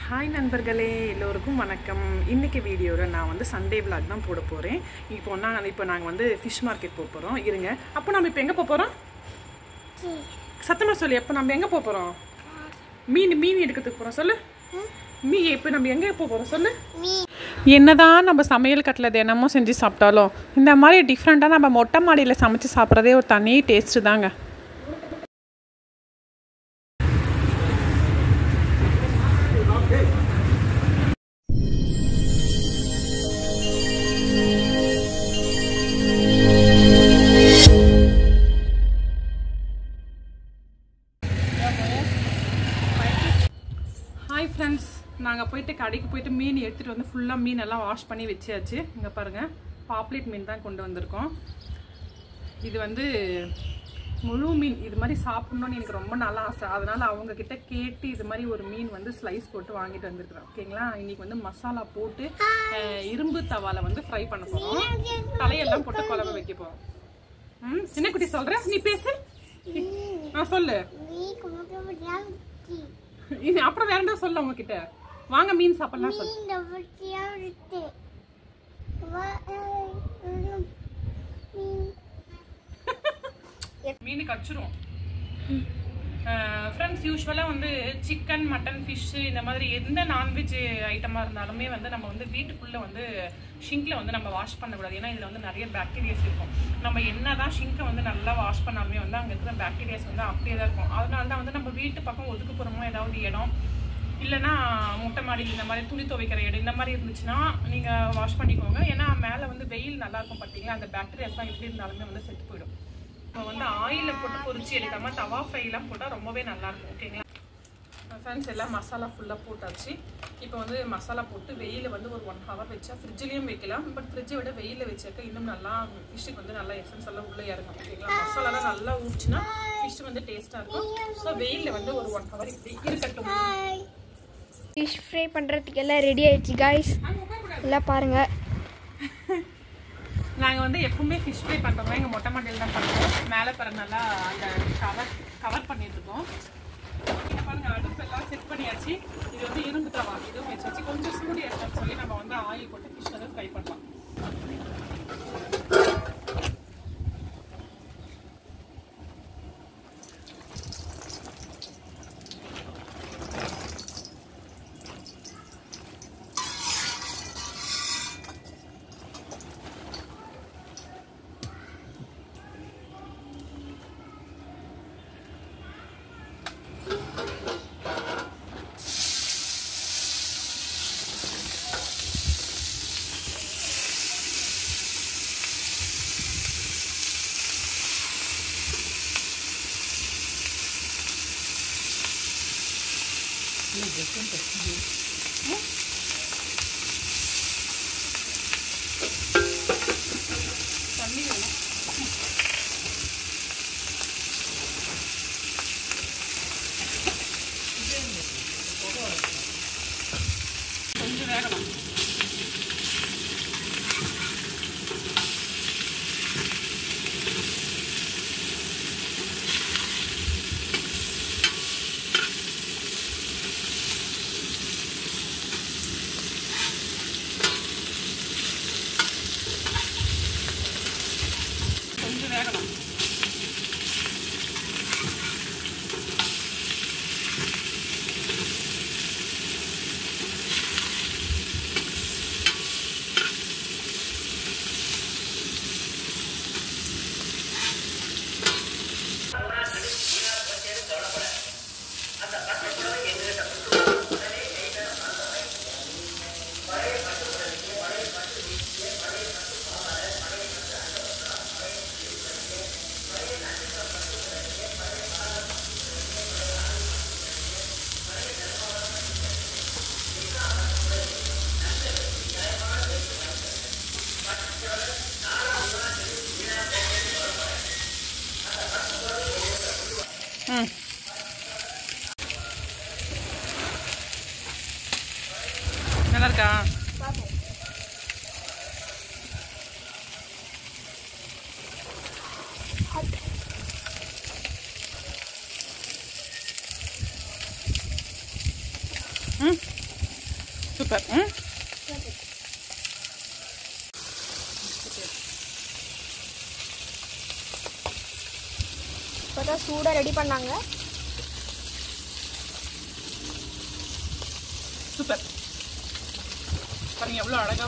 hi நண்பர்களே எல்லோருக்கும் வணக்கம் இன்னைக்கு வீடியோவில் நான் வந்து சண்டே vlog தான் போட போகிறேன் இப்போ நான் இப்போ நாங்கள் வந்து ஃபிஷ் மார்க்கெட் போக போகிறோம் இருங்க அப்போ நம்ம இப்போ எங்கே போக போகிறோம் சத்தமாக சொல்லு எப்போ நம்ம எங்கே போக போகிறோம் மீன் மீன் எடுக்கிறதுக்கு போகிறோம் சொல்லு மீ இப்போ நம்ம எங்கே போக போகிறோம் சொல்லு என்னதான் நம்ம சமையல் கட்டில் தினமும் செஞ்சு சாப்பிட்டாலும் இந்த மாதிரி டிஃப்ரெண்ட்டாக நம்ம மொட்டை மாடியில் சமைச்சு சாப்பிட்றதே ஒரு தனி டேஸ்ட்டு தாங்க ஹாய் ஃப்ரெண்ட்ஸ் நாங்கள் போயிட்டு கடைக்கு போயிட்டு மீன் எடுத்துகிட்டு வந்து ஃபுல்லாக மீன் எல்லாம் வாஷ் பண்ணி வச்சியாச்சு இங்கே பாருங்கள் பாப்லேட் மீன் தான் கொண்டு வந்திருக்கோம் இது வந்து முழு மீன் இது மாதிரி சாப்பிட்ணுன்னு எனக்கு ரொம்ப நல்லா ஆசை அதனால் அவங்க கிட்ட கேட்டு இது மாதிரி ஒரு மீன் வந்து ஸ்லைஸ் போட்டு வாங்கிட்டு வந்திருக்கிறேன் ஓகேங்களா இன்னைக்கு வந்து மசாலா போட்டு அஹ், இரும்பு தவால வந்து ஃப்ரை பண்ண போகிறோம் தலையெல்லாம் போட்டு குழம்பு வைக்க போகிறோம் ம் சின்ன குட்டி சொல்கிறேன் நீ பேசு ஆ சொல்லு இனி அப்புறம் வேற என்ன சொல்ல உங்ககிட்ட வாங்க மீன் சாப்பிடலாம் சொல்லு மீன் கச்சிரும் ஃப்ரெண்ட்ஸ் யூஸ்வலாக வந்து சிக்கன் மட்டன் ஃபிஷ்ஷு இந்த மாதிரி எந்த நான்வெஜ் ஐட்டமாக இருந்தாலுமே வந்து நம்ம வந்து வீட்டுக்குள்ளே வந்து ஷிங்கில் வந்து நம்ம வாஷ் பண்ணக்கூடாது ஏன்னா இதில் வந்து நிறைய பாக்டீரியாஸ் இருக்கும் நம்ம என்ன தான் ஷிங்கை வந்து நல்லா வாஷ் பண்ணாலுமே வந்து அங்கே இருக்கிற பாக்டீரியாஸ் வந்து அப்படியே தான் இருக்கும் அதனால தான் வந்து நம்ம வீட்டு பக்கம் ஒதுக்குப்புறமா ஏதாவது இடம் இல்லைன்னா முட்டை மாடி இந்த மாதிரி துணி துவைக்கிற இடம் இந்த மாதிரி இருந்துச்சுன்னா நீங்கள் வாஷ் பண்ணிக்கோங்க ஏன்னா மேலே வந்து வெயில் நல்லா இருக்கும் பார்த்தீங்களா அந்த பாக்டீரியாஸ்லாம் எப்படி இருந்தாலுமே வந்து செத்து போயிடும் இப்போ வந்து ஆயிலில் போட்டு பொரிச்சு எடுக்காம தவா ஃப்ரைலாம் போட்டால் ரொம்பவே நல்லா இருக்கும் ஓகேங்களா ஃப்ரெண்ட்ஸ் எல்லாம் மசாலா ஃபுல்லாக போட்டாச்சு இப்போ வந்து மசாலா போட்டு வெயில வந்து ஒரு ஒன் ஹவர் வச்சா ஃப்ரிட்ஜ்லேயும் வைக்கலாம் பட் ஃப்ரிட்ஜை விட வெயிலில் வச்சாக்க இன்னும் நல்லா ஃபிஷ்ஷுக்கு வந்து நல்லா எசன்ஸ் எல்லாம் உள்ளே இறங்கும் ஓகேங்களா மசாலாலாம் நல்லா ஊற்றினா ஃபிஷ் வந்து டேஸ்ட்டாக இருக்கும் ஸோ வெயிலில் வந்து ஒரு ஒன் ஹவர் இப்படி இருக்கட்டும் ஃபிஷ் ஃப்ரை பண்ணுறதுக்கு எல்லாம் ரெடி ஆயிடுச்சு காய்ஸ் எல்லாம் பாருங்க நாங்கள் வந்து எப்பவுமே ஃபிஷ் ஃப்ரை பண்ணுறோம் எங்கள் மொட்டை மாடியில் தான் பண்ணுறோம் மேலே பிற நல்லா அந்த கவர் கவர் பண்ணிட்டு இருக்கோம் இங்க பாருங்க அடுப்பு எல்லாம் செட் பண்ணியாச்சு இது வந்து இரும்பு தவா இதுவும் வச்சாச்சு கொஞ்சம் சூடு ஏற்றன்னு சொல்லி நம்ம வந்து ஆயில் போட்டு ஃபிஷ் வந்து ஃப்ரை பண்ணலாம் தண்ணி வேணும் கொஞ்சம் வேகணும் கொஞ்சம் வேகணும் ம் நல்லா இருக்கா ம் சூப்பர் ம் இப்போ தான் சூடாக ரெடி பண்ணாங்க சூப்பர் பாருங்க எவ்வளோ அழகா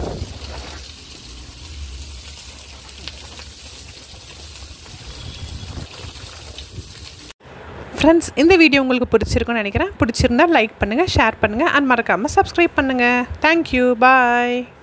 ஃப்ரெண்ட்ஸ் இந்த வீடியோ உங்களுக்கு பிடிச்சிருக்குன்னு நினைக்கிறேன் பிடிச்சிருந்தா லைக் பண்ணுங்கள் ஷேர் பண்ணுங்கள் அண்ட் மறக்காமல் சப்ஸ்கிரைப் பண்ணுங்கள் தேங்க்யூ பாய்